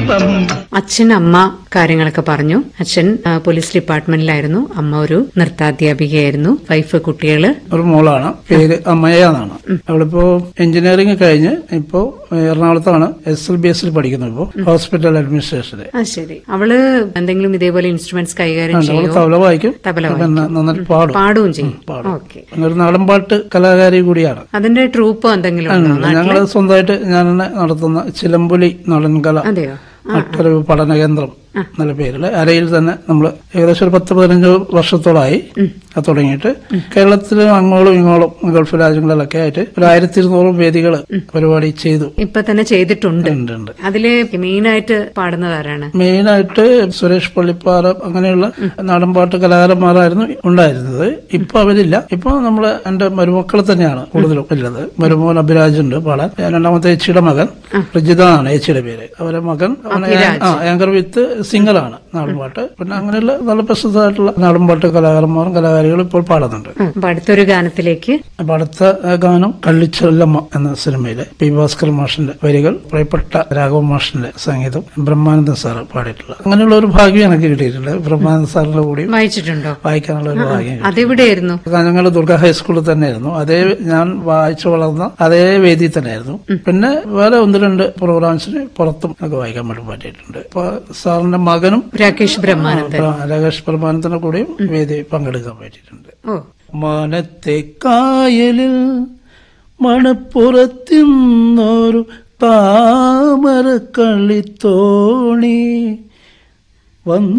ദീപം അച്ഛൻ അമ്മ കാര്യങ്ങളൊക്കെ പറഞ്ഞു അച്ഛൻ ആ, പോലീസ് ഡിപ്പാർട്ട്മെന്റിലായിരുന്നു അമ്മ ഒരു നൃത്താധ്യാപികയായിരുന്നു വൈഫ് കുട്ടികള് ഒരു മോളാണ് പേര് അമ്മയ എന്നാണ് അവളിപ്പോ എഞ്ചിനീയറിംഗ് കഴിഞ്ഞ് ഇപ്പോ എറണാകുളത്താണ് എസ് എൽ ബി എസിൽ പഠിക്കുന്നത് ഇപ്പോ ഹോസ്പിറ്റൽ അഡ്മിനിസ്ട്രേഷന് ആ ശരി അവള് എന്തെങ്കിലും ഇതേപോലെ ഇൻസ്ട്രുമെന്റ്സ് കൈകാര്യം അവള് ചെയ്യോ തബല വായിക്കും തബല പിന്നെ നന്നായിട്ട് പാടും പാടുകയും ചെയ്യും പാടും. ഓക്കെ ഒരു നാടൻപാട്ട് കലാകാരി കൂടിയാണ് അതിന്റെ ട്രൂപ്പ് എന്തെങ്കിലും ഉണ്ടോ ഞങ്ങൾ സ്വന്തമായിട്ട് ഞാൻ തന്നെ നടത്തുന്ന ചിലമ്പുലി നടൻകല അതെയോ മറ്റൊരു പഠന കേന്ദ്രം എന്നുള്ള പേരിൽ അരയിൽ തന്നെ നമ്മൾ ഏകദേശം ഒരു പത്ത് പതിനഞ്ച് വർഷത്തോളമായി അത് തുടങ്ങിയിട്ട് കേരളത്തിലും അങ്ങോളം ഇങ്ങോളം ഗൾഫ് രാജ്യങ്ങളിലൊക്കെ ആയിട്ട് ഒരു ആയിരത്തി ഇരുന്നൂറും വേദികൾ പരിപാടി ചെയ്തു ഇപ്പൊ തന്നെ ചെയ്തിട്ടുണ്ട് ഉണ്ട് ഉണ്ട് അതില് മെയിനായിട്ട് പാടുന്നത് ആരാണ് മെയിനായിട്ട് സുരേഷ് പള്ളിപ്പാറ അങ്ങനെയുള്ള നാടൻപാട്ട് കലാകാരന്മാരായിരുന്നു ഉണ്ടായിരുന്നത് ഇപ്പൊ അവരില്ല ഇപ്പൊ നമ്മള് എന്റെ മരുമക്കൾ തന്നെയാണ് കൂടുതലും ഉള്ളത് മരുമോൻ അഭിരാജ് ഉണ്ട് പാടാൻ രണ്ടാമത്തെ ഏച്ചിയുടെ മകൻ പ്രജിത ആണ് ഏച്ചിയുടെ പേര് അവരെ മകൻ അവന് ആ ആങ്കർ വിത്ത് സിംഗറാണ് നാടൻപാട്ട് പിന്നെ അങ്ങനെയുള്ള നല്ല പ്രസിദ്ധമായിട്ടുള്ള നാടൻപാട്ട് കലാകാരന്മാരും കലാകാരികളും ഇപ്പോൾ പാടുന്നുണ്ട് ആ, അപ്പൊ അടുത്തൊരു ഗാനത്തിലേക്ക് അപ്പൊ അടുത്ത ഏഹ്, ഗാനം കള്ളിച്ചൊല്ലമ്മ എന്ന സിനിമയിലെ പി ഭാസ്കർ മാഷിന്റെ വരികൾ പ്രിയപ്പെട്ട രാഘവ മാഷിന്റെ സംഗീതം ബ്രഹ്മാനന്ദ സാറ് പാടിയിട്ടുള്ള അങ്ങനെയുള്ള ഒരു ഭാഗ്യം എനിക്ക് കിട്ടിയിട്ടുണ്ട് ബ്രഹ്മാനന്ദ സാറിന്റെ കൂടി വായിച്ചിട്ടുണ്ടോ വായിക്കാനുള്ള ഒരു ഭാഗ്യം കിട്ടി. അതെവിടെയായിരുന്നു ഞങ്ങൾ ദുർഗ ഹൈസ്കൂളിൽ തന്നെയായിരുന്നു അതേ ഞാൻ വായിച്ചു വളർന്ന അതേ വേദിയിൽ തന്നെയായിരുന്നു പിന്നെ വേറെ ഒന്ന് രണ്ട് പ്രോഗ്രാംസിന് പുറത്തും ഒക്കെ വായിക്കാൻ വേണ്ടി പറ്റിയിട്ടുണ്ട് അപ്പൊ സാറിന്റെ മകനും രാകേഷ് ബ്രഹ്മാനന്ദൻ രാകേഷ് പ്രമാനത്തിന്റെ കൂടെയും വേദി പങ്കെടുക്കാൻ പറ്റിയിട്ടുണ്ട് ഓ മനത്തെ കായലിൽ മണപ്പുറത്തിന്നൊരു താമര കളിത്തോണി വന്നു